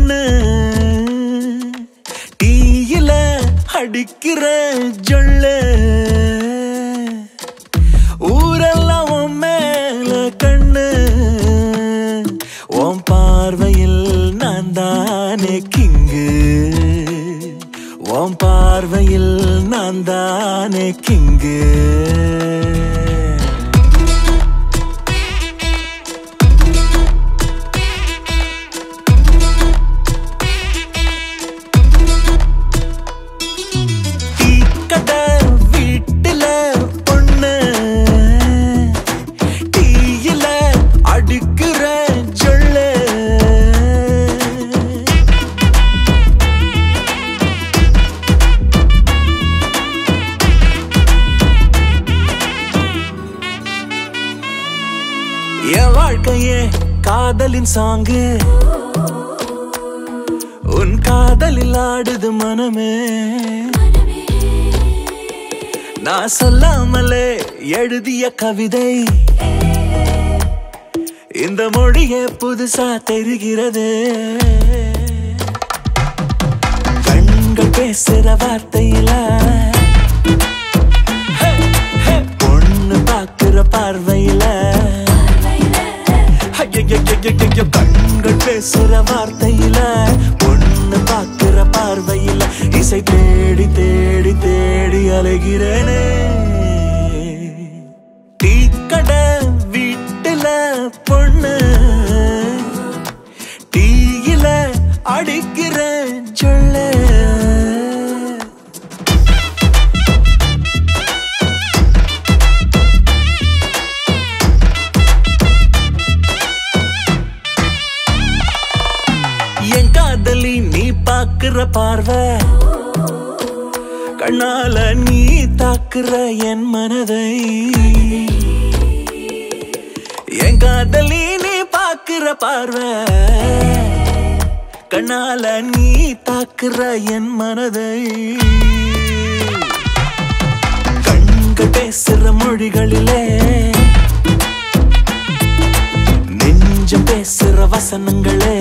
பொண்ணு டீயில அடிக்கிற ஜொல்லு ஊரெல்லாம் உன் மேல கண்ணு உன் பார்வையில் நான் தானே கிங்கு உன் பார்வையில் நான் தானே கிங்கு டீ கடை வீட்டுல பொண்ணு டீயில அடுக்குற சொல்லு என் வாழ்க்கையே காதலின் சாங்கு உன் காதலில் ஆடுது மனமே நான் சொல்லாமலே எழுதிய கவிதை இந்த மொழியே புதுசா தெரிகிறது கண்கள் பேசுற வார்த்தையில ஹே, ஹே, பொண்ணு பாக்குற பார்வையில ஐயையையையையோ, கண்கள் பேசுற வார்த்தையில பொண்ணு பாக்குற பார்வையில இசை தேடி தேடி தேடி அலைகிறேனே டீ கடை வீட்டுல பொண்ணு டீயில அடிக்கிற சொல்ல என் காதலி நீ பாக்குற பார்வை கண்ணால நீ தாக்குற என் மனதை என் காதலி நீ பாக்குற பார்வை கண்ணால நீ தாக்குற என் மனதை கண்கள் பேசுற மொழிகளிலே நெஞ்சம் பேசுற வசனங்களே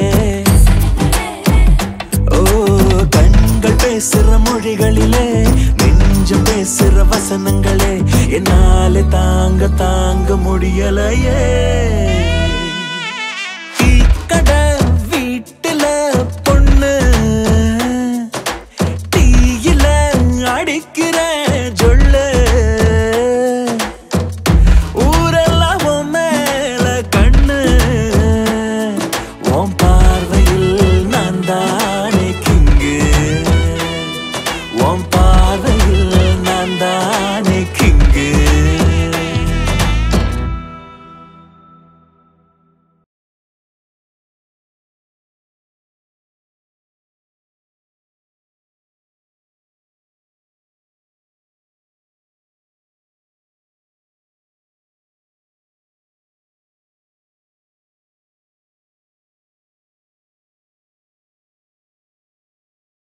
ஓ கண்கள் பேசுற மொழிகளிலே நெஞ்சம் பேசுற வசனங்களே என்னாலே தாங்க தாங்க முடியலையே